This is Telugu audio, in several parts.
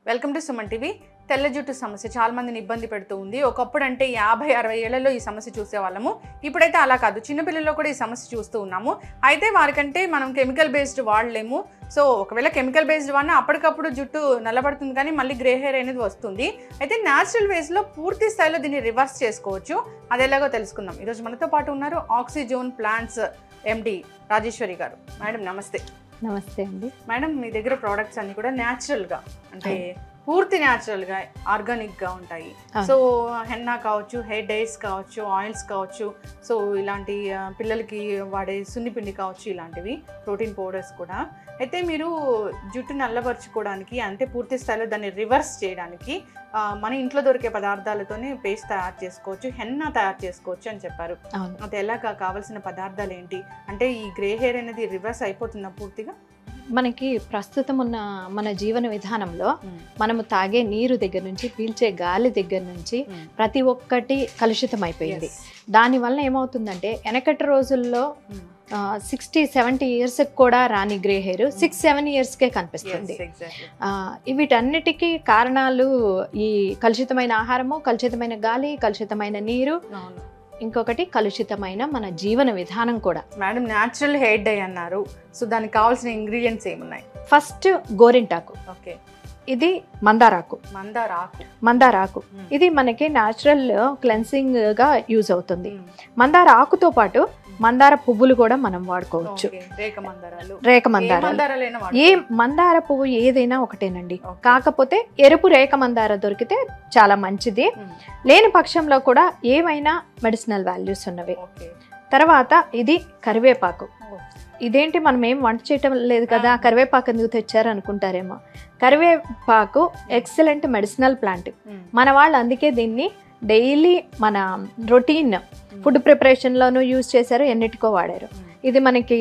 వెల్కమ్ టు సుమన్ టీవీ తెల్ల జుట్టు సమస్య చాలా మందిని ఇబ్బంది పెడుతూ ఉంది ఒకప్పుడు అంటే యాభై అరవై ఏళ్లలో ఈ సమస్య చూసేవాళ్ళము ఇప్పుడైతే అలా కాదు చిన్నపిల్లల్లో కూడా ఈ సమస్య చూస్తూ ఉన్నాము అయితే వారికంటే మనం కెమికల్ బేస్డ్ వాడలేము సో ఒకవేళ కెమికల్ బేస్డ్ వాడినా అప్పటికప్పుడు జుట్టు నల్లబడుతుంది కానీ మళ్ళీ గ్రే హెయిర్ అనేది వస్తుంది అయితే న్యాచురల్ వేస్లో పూర్తి స్థాయిలో దీన్ని రివర్స్ చేసుకోవచ్చు అది ఎలాగో తెలుసుకుందాం ఈరోజు మనతో పాటు ఉన్నారు ఆక్సిజోన్ ప్లాంట్స్ ఎండి రాజేశ్వరి గారు మేడం నమస్తే నమస్తే అండి మేడం మీ దగ్గర ప్రోడక్ట్స్ అన్ని కూడా న్యాచురల్ గా అంటే పూర్తి న్యాచురల్ గా ఆర్గానిక్ గా ఉంటాయి అవును. సో హెన్నా కావచ్చు హెయిర్ డైస్ కావచ్చు ఆయిల్స్ కావచ్చు సో ఇలాంటి ఆ, పిల్లలకి వాడే సున్నిపిండి కావచ్చు ఇలాంటివి ప్రోటీన్ పౌడర్స్ కూడా అయితే మీరు జుట్టు నల్లబరుచుకోవడానికి అంటే పూర్తి స్థాయిలో దాన్ని రివర్స్ చేయడానికి ఆ, మన ఇంట్లో దొరికే పదార్థాలతోనే పేస్ట్ తయారు చేసుకోవచ్చు హెన్నా తయారు చేసుకోవచ్చు అని చెప్పారు అవును అది ఎలా కా- కావాల్సిన పదార్థాలు ఏంటి అంటే ఈ గ్రే హెయిర్ అనేది రివర్స్ అయిపోతుందా పూర్తిగా మనకి ప్రస్తుతం ఉన్న మన జీవన విధానంలో మనము తాగే నీరు దగ్గర నుంచి పీల్చే గాలి దగ్గర నుంచి ప్రతి ఒక్కటి కలుషితం అయిపోయింది దానివల్ల ఏమవుతుందంటే వెనకటి రోజుల్లో సిక్స్టీ సెవెంటీ ఇయర్స్ కూడా రాని గ్రే హెయిర్ సిక్స్ సెవెన్ ఇయర్స్కే కనిపిస్తుంది ఆ, వీటన్నిటికీ కారణాలు ఈ కలుషితమైన ఆహారము కలుషితమైన గాలి కలుషితమైన నీరు ఇంకొకటి కలుషితమైన మన జీవన విధానం కూడా మేడం న్యాచురల్ హెయిర్ డై అన్నారు సో దానికి కావాల్సిన ఇంగ్రీడియంట్స్ ఏమున్నాయి ఫస్ట్ గోరింటాకు ఓకే ఇది మందారాకు మందార ఆకు మందారాకు ఇది మనకి న్యాచురల్ క్లెన్సింగ్ గా యూజ్ అవుతుంది మందార ఆకుతో పాటు మందార పువ్వులు కూడా మనం వాడుకోవచ్చు ఓకే, రేఖ మందారాలు రేఖ ఏ మందారాలు మందారాలైనా ఏ వాడుకోవచ్చు. మందార పువ్వు ఏదైనా ఒకటేనండి ఓకే. కాకపోతే ఎరుపు రేఖ మందార దొరికితే చాలా మంచిది ఉమ్, లేని పక్షంలో కూడా ఏవైనా మెడిసినల్ వాల్యూస్ ఉన్నవి ఓకే తర్వాత ఇది కరివేపాకు ఓ, ఇదేంటి మనం ఏం వంట చేయటం లేదు కదా ఆ. కరివేపాకు ఎందుకు తెచ్చారు అనుకుంటారేమో కరివేపాకు ఎక్సలెంట్ మెడిసినల్ ప్లాంట్ ఉమ్, మన వాళ్ళు అందుకే దీన్ని డైలీ మన రొటీన్ ఉమ్, ఫుడ్ ప్రిపరేషన్లోనూ యూజ్ చేశారు ఎన్నిటికో వాడారు ఉమ్, ఇది మనకి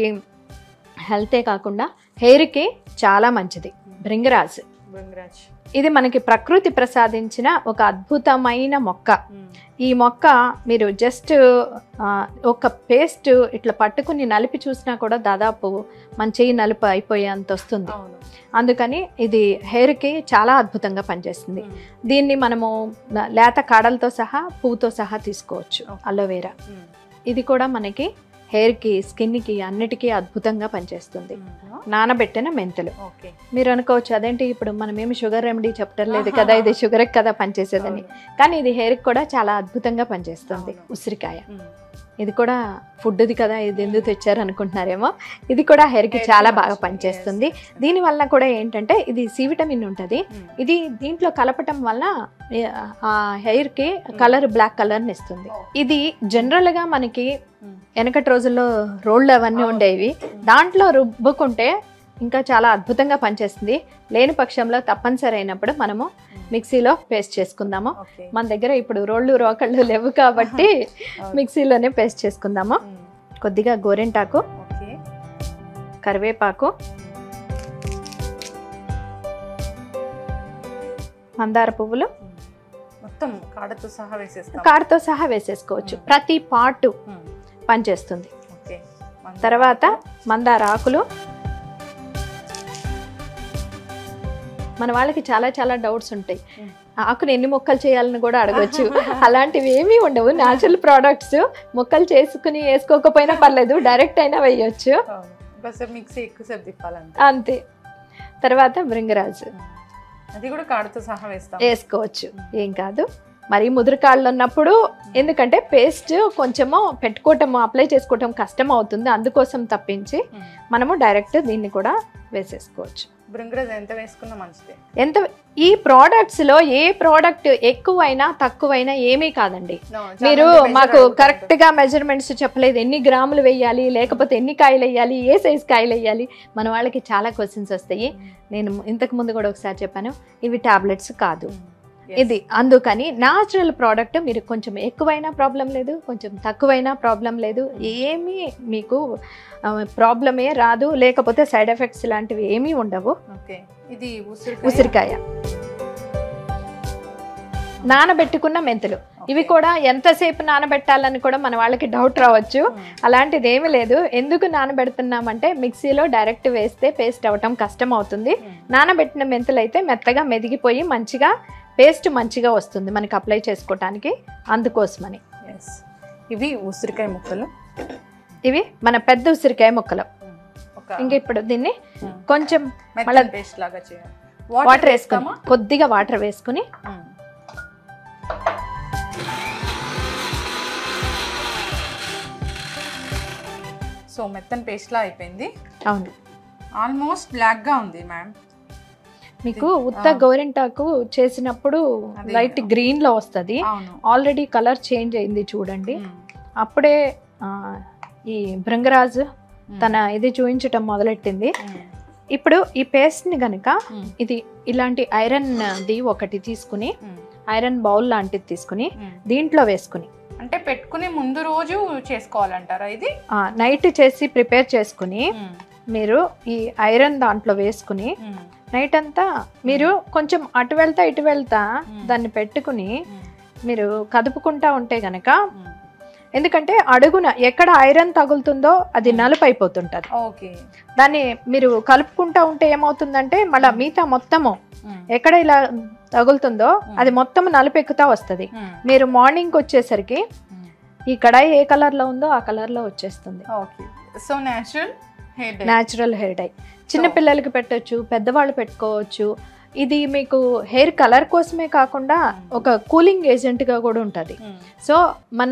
హెల్తే కాకుండా హెయిర్కి చాలా మంచిది భృంగరాజ్ బృంగరాజ్. ఇది మనకి ప్రకృతి ప్రసాదించిన ఒక అద్భుతమైన మొక్క ఉమ్, ఈ మొక్క మీరు జస్ట్ ఒక పేస్ట్ ఇట్లా పట్టుకుని నలిపి చూసినా కూడా దాదాపు మన చెయ్యి నలుపు అయిపోయేంత వస్తుంది అవును అందుకని ఇది హెయిర్కి చాలా అద్భుతంగా పనిచేస్తుంది ఉమ్, దీన్ని మనము న- లేత కాడలతో సహా పువ్వుతో సహా తీసుకోవచ్చు Okay. అలోవేరా ఉమ్, ఇది కూడా మనకి హెయిర్కి స్కిన్కి అన్నిటికీ అద్భుతంగా పనిచేస్తుంది ఉమ్, నానబెట్టిన మెంతులు ఓకే మీరు అనుకోవచ్చు అదేంటి ఇప్పుడు మనం ఏమి షుగర్ రెమెడీ చెప్పడం లేదు కదా ఇది షుగర్కి కదా పనిచేసేదని కానీ ఇది హెయిర్కి కూడా చాలా అద్భుతంగా పనిచేస్తుంది అవును. ఉసిరికాయ అవును. ఉమ్, ఇది కూడా ఫుడ్ది కదా ఇది ఎందుకు తెచ్చారు అనుకుంటున్నారేమో ఇది కూడా హెయిర్కి Hair చాలా కి బాగా మంచిది. పనిచేస్తుంది Yes, yes. దీని వల్ల కూడా ఏంటంటే ఇది సి విటమిన్ ఉంటుంది ఉమ్, ఇది దీంట్లో కలపటం వల్ల ఏ, ఆ హెయిర్ కి కలర్ బ్లాక్ కలర్ ని ఇస్తుంది Oh. ఇది జనరల్ గా మనకి ఉమ్, వెనకటి రోజుల్లో రోళ్ళు అవన్నీ Oh. ఉండేవి దాంట్లో రుబ్బుకుంటే ఇంకా చాలా అద్భుతంగా పనిచేస్తుంది లేని పక్షంలో తప్పనిసరి అయినప్పుడు మనము ఉమ్, మిక్సీలో పేస్ట్ చేసుకుందాము ఓకే. మన దగ్గర ఇప్పుడు రోళ్ళు రోకళ్ళు లేవు కాబట్టి అవును. మిక్సీలోనే పేస్ట్ చేసుకుందాము ఉమ్, కొద్దిగా గోరింటాకు ఓకే కరివేపాకు మందార పువ్వులు ఉమ్, మొత్తం కాడతో సహా వేసేస్తాం కాడతో సహా వేసేసుకోవచ్చు Mm. ప్రతి పార్ట్ ఉమ్, పనిచేస్తుంది ఓకే మందార తర్వాత ఆకు. మందార ఆకులు మన వాళ్ళకి చాలా చాలా డౌట్స్ ఉంటాయి Mm. ఆకుని ఎన్ని మొక్కలు చేయాలని కూడా అడగొచ్చు అలాంటివి ఏమీ ఉండవు న్యాచురల్ ప్రోడక్ట్స్ మొక్కలు చేసుకుని వేసుకోకపోయినా పర్లేదు డైరెక్ట్ అయినా వేయొచ్చు అవును. ఒకసారి మిక్సీ ఎక్కువసేపు తిప్పాలంటే అంతే తర్వాత భృంగరాజు ఉమ్, అది కూడా కాడతో సహా వేస్తాం వేసుకోవచ్చు ఏం కాదు మరి ముదురుకాళ్ళు ఉన్నప్పుడు ఎందుకంటే పేస్ట్ కొంచెము పెట్టుకోవటం అప్లై చేసుకోవటం కష్టం అవుతుంది అందుకోసం తప్పించి ఉమ్, మనము డైరెక్ట్ దీన్ని కూడా వేసేసుకోవచ్చు బృంగరాజ్ ఎంత వేసుకున్నా మంచిదే ఎంత ఈ ప్రోడక్ట్స్ లో ఏ ప్రోడక్ట్ ఎక్కువైనా తక్కువైనా ఏమీ కాదండి No, చాలా మీరు మంది measure మాకు అడుగుతుంటారు. కరెక్ట్ గా మెజర్మెంట్స్ చెప్పలేదు ఎన్ని గ్రాములు వేయాలి లేకపోతే ఎన్ని కాయలు వేయాలి ఏ సైజ్ కాయలు వేయాలి మన వాళ్ళకి చాలా క్వశ్చన్స్ వస్తాయి ఉమ్, నేను ఇంతకు ముందు కూడా ఒకసారి చెప్పాను ఇవి టాబ్లెట్స్ కాదు ఉమ్, yes. ఇది అందుకని న్యాచురల్ ప్రోడక్ట్ మీరు కొంచెం ఎక్కువైనా ప్రాబ్లం లేదు కొంచెం తక్కువైనా ప్రాబ్లం లేదు ఏమీ మీకు ప్రాబ్లమే రాదు లేకపోతే సైడ్ ఎఫెక్ట్స్ లాంటివి ఏమీ ఉండవు ఓకే ఇది ఉసిరికాయ ఉసిరికాయ నానబెట్టుకున్న మెంతులు ఇవి కూడా ఎంతసేపు నానబెట్టాలని కూడా మన వాళ్ళకి డౌట్ రావచ్చు అలాంటిది ఏమీ లేదు ఎందుకు నానబెడుతున్నామంటే మిక్సీలో డైరెక్ట్ వేస్తే పేస్ట్ అవ్వటం కష్టం అవుతుంది నానబెట్టిన మెంతులు అయితే మెత్తగా మెదిగిపోయి మంచిగా పేస్ట్ మంచిగా వస్తుంది మనకి అప్లై చేసుకోవటానికి అందుకోసమని ఎస్ ఇవి ఉసిరికాయ ముక్కలు ఇవి మన పెద్ద ఉసిరికాయ ముక్కలు ఒక ఇంక ఇప్పుడు దీన్ని కొంచెం మెత్తని మళ్ళా- పేస్ట్ లాగా చేయాలి వాటర్ వేసుకుని కొద్దిగా వాటర్ వేసుకుని మ్మ్. సో మెత్తని పేస్ట్ లా అయిపోయింది అవును ఆల్మోస్ట్ బ్లాక్ గా ఉంది మ్యామ్ మీకు ఉత్త గోరింటాకు చేసినప్పుడు అది- లైట్ గ్రీన్ లో వస్తుంది అవును ఆల్రెడీ కలర్ చేంజ్ అయింది చూడండి మ్మ్. అప్పుడే ఆ, ఈ భృంగరాజు మ్మ్. తన ఇది చూపించటం మొదలెట్టింది మ్మ్. ఇప్పుడు ఈ పేస్ట్ ని గనక మ్మ్. ఇది ఇలాంటి ఐరన్ ది ఒకటి తీసుకుని మ్మ్. ఐరన్ బౌల్ లాంటిది తీసుకుని మ్మ్. దీంట్లో వేసుకుని అంటే పెట్టుకునే ముందు రోజు చేసుకోవాలంటారా ఇది నైట్ చేసి ప్రిపేర్ చేసుకుని మ్మ్. మీరు ఈ ఐరన్ దాంట్లో వేసుకుని మ్మ్. నైట్ అంతా మీరు కొంచెం అటు వెళ్తా ఇటు వెళ్తా మ్మ్. దాన్ని పెట్టుకుని మ్మ్. మీరు కదుపుకుంటా ఉంటే గనక మ్మ్. ఎందుకంటే అడుగున ఎక్కడ ఐరన్ తగులుతుందో అది నలుపు అయిపోతుంటది ఓకే దాన్ని మీరు కలుపుకుంటా ఉంటే ఏమవుతుందంటే మళ్ళీ మిగతా మొత్తము మ్మ్. ఎక్కడ ఇలా తగులుతుందో అది మొత్తం నలుపు ఎక్కుతా వస్తుంది మ్మ్. మీరు మార్నింగ్ వచ్చేసరికి మ్మ్. ఈ కడాయి ఏ కలర్ లో ఉందో ఆ కలర్ లో వచ్చేస్తుంది okay so natural hair dye natural hair dye చిన్న పిల్లలకి పెట్టొచ్చు పెద్దవాళ్ళు పెట్టుకోవచ్చు ఇది మీకు హెయిర్ కలర్ కోసమే కాకుండా ఒక కూలింగ్ ఏజెంట్ గా కూడా ఉంటుంది సో మన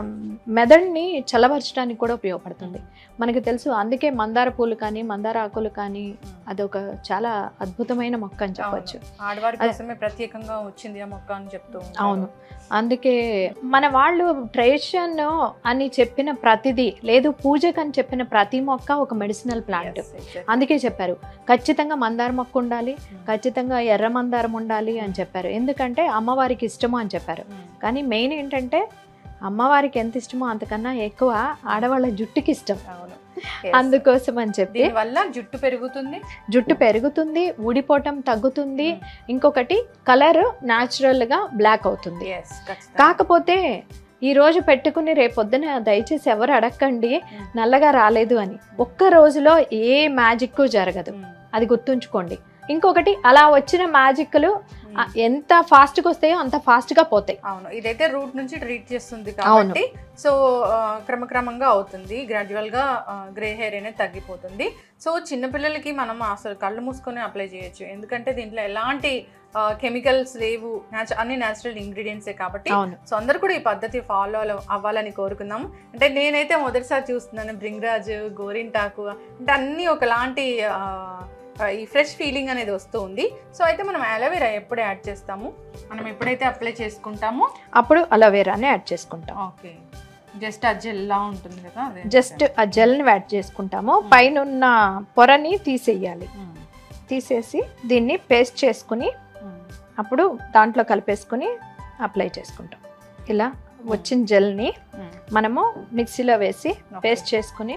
మెదడుని చల్లబరచడానికి కూడా ఉపయోగపడుతుంది మనకి తెలుసు అందుకే మందార పూలు కానీ మందార ఆకులు కానీ అదొక చాలా అద్భుతమైన మొక్క అని చెప్పొచ్చు ఆడవారి అదే. కోసమే ప్రత్యేకంగా వచ్చింది ఆ మొక్క అని చెప్తూ ఉంటారు. అవును అందుకే మన వాళ్ళు ట్రెడిషన్ అని చెప్పిన ప్రతిదీ లేదు పూజకు అని చెప్పిన ప్రతి మొక్క ఒక మెడిసినల్ ప్లాంట్ Yes, exactly. అందుకే చెప్పారు ఖచ్చితంగా మందార మొక్క ఉండాలి Hmm. ఖచ్చితంగా ఎర్ర మందారం ఉండాలి అని చెప్పారు ఎందుకంటే అమ్మవారికి ఇష్టము అని చెప్పారు మ్మ్. కానీ మెయిన్ ఏంటంటే అమ్మవారికి ఎంత ఇష్టమో అంతకన్నా ఎక్కువ ఆడవాళ్ళ జుట్టుకి ఇష్టం అవును అందుకోసం అని చెప్పి దీనివల్ల జుట్టు పెరుగుతుంది జుట్టు పెరుగుతుంది ఊడిపోవటం తగ్గుతుంది మ్మ్. ఇంకొకటి కలర్ న్యాచురల్ గా బ్లాక్ అవుతుంది Yes, ఖచ్చితంగా. కాకపోతే ఈ రోజు పెట్టుకుని రేపొద్దున దయచేసి ఎవరు అడగండి మ్మ్. నల్లగా రాలేదు అని ఒక్క రోజులో ఏ మ్యాజిక్ జరగదు మ్మ్. అది గుర్తుంచుకోండి ఇంకొకటి అలా వచ్చిన మ్యాజిక్లు ఆ, మ్మ్. ఎంత ఫాస్ట్గా వస్తాయో అంత ఫాస్ట్గా పోతాయి అవును ఇదైతే రూట్ నుంచి ట్రీట్ చేస్తుంది అవును. కాబట్టి సో ఆ, క్రమక్రమంగా అవుతుంది గ్రాడ్యువల్ గా గ్రే హెయిర్ అనేది తగ్గిపోతుంది సో చిన్నపిల్లలకి మనం అసలు కళ్ళు మూసుకొని అప్లై చేయొచ్చు ఎందుకంటే దీంట్లో ఎలాంటి కెమికల్స్ లేవు natu- అన్ని న్యాచురల్ ఇంగ్రీడియంట్సే కాబట్టి అవును సో అందరు కూడా ఈ పద్ధతి ఫాలో అవ్వాలని కోరుకుందాం అంటే నేనైతే మొదటిసారి చూస్తున్నాను బ్రింగ్రాజ్ గోరింటాకు అంటే అన్నీ ఒకలాంటి ఆ, ఆ, ఈ ఫ్రెష్ ఫీలింగ్ అనేది వస్తూ ఉంది సో అయితే మనం అలోవెరా ఎప్పుడు యాడ్ చేస్తాము మనం ఎప్పుడైతే అప్లై చేసుకుంటామో అప్పుడు అలోవేరాని యాడ్ చేసుకుంటాం ఓకే జస్ట్ ఆ జెల్లా ఉంటుంది కదా అదే జస్ట్ ఆ జెల్ని యాడ్ చేసుకుంటాము పైన ఉన్న పొరని తీసేయాలి మ్మ్. తీసేసి దీన్ని పేస్ట్ చేసుకుని మ్మ్. అప్పుడు దాంట్లో కలిపేసుకుని అప్లై చేసుకుంటాం ఇలా వచ్చిన జెల్ని మ్మ్. మనము మిక్సీలో వేసి Okay. పేస్ట్ చేసుకుని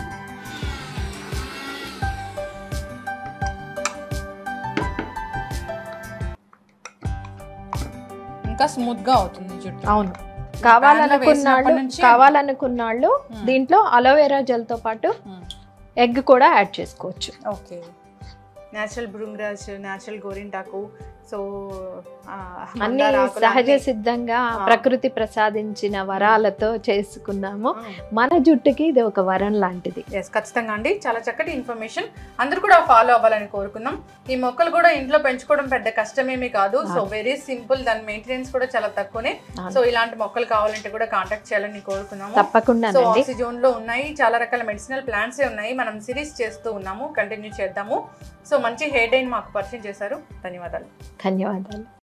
ఇంకా స్మూత్ గా అవుతుంది జుట్టు అవును వేసినప్పటి కావాలనుకున్నాళ్ళు నుంచి- కావాలనుకున్నాళ్ళు Hmm. దీంట్లో అలోవెరా జెల్తో పాటు మ్మ్. ఎగ్ కూడా యాడ్ చేసుకోవచ్చు ఓకే న్యాచురల్ భృంగరాజ్ న్యాచురల్ గోరింటాకు సో ఆ, అన్ని మందార ఆకులు సహజ అన్ని- సిద్ధంగా ఆ. ప్రకృతి ప్రసాదించిన వరాలతో చేసుకున్నాము ఆ. మన జుట్టుకి ఇది ఒక వరం లాంటిది ఎస్ ఖచ్చితంగా అండి చాలా చక్కటి ఇన్ఫర్మేషన్ అందరూ కూడా ఫాలో అవ్వాలని కోరుకుందాం ఈ మొక్కలు కూడా ఇంట్లో పెంచుకోవడం పెద్ద కష్టమేమీ కాదు సో వెరీ సింపుల్ దాని మెయింటెనెన్స్ కూడా చాలా తక్కువనే అవును. సో ఇలాంటి మొక్కలు కావాలంటే కూడా కాంటాక్ట్ చేయాలని కోరుకున్నాము సో తప్పకుండానండి ఆక్సిజోన్ లో ఉన్నాయి చాలా రకాల మెడిసినల్ ప్లాంట్స్ ఉన్నాయి మనం సిరీస్ చేస్తూ ఉన్నాము కంటిన్యూ చేద్దాము సో మంచి హెయిర్ డైన్ మాకు పరిచయం చేశారు ధన్యవాదాలు ధన్యవాదాలు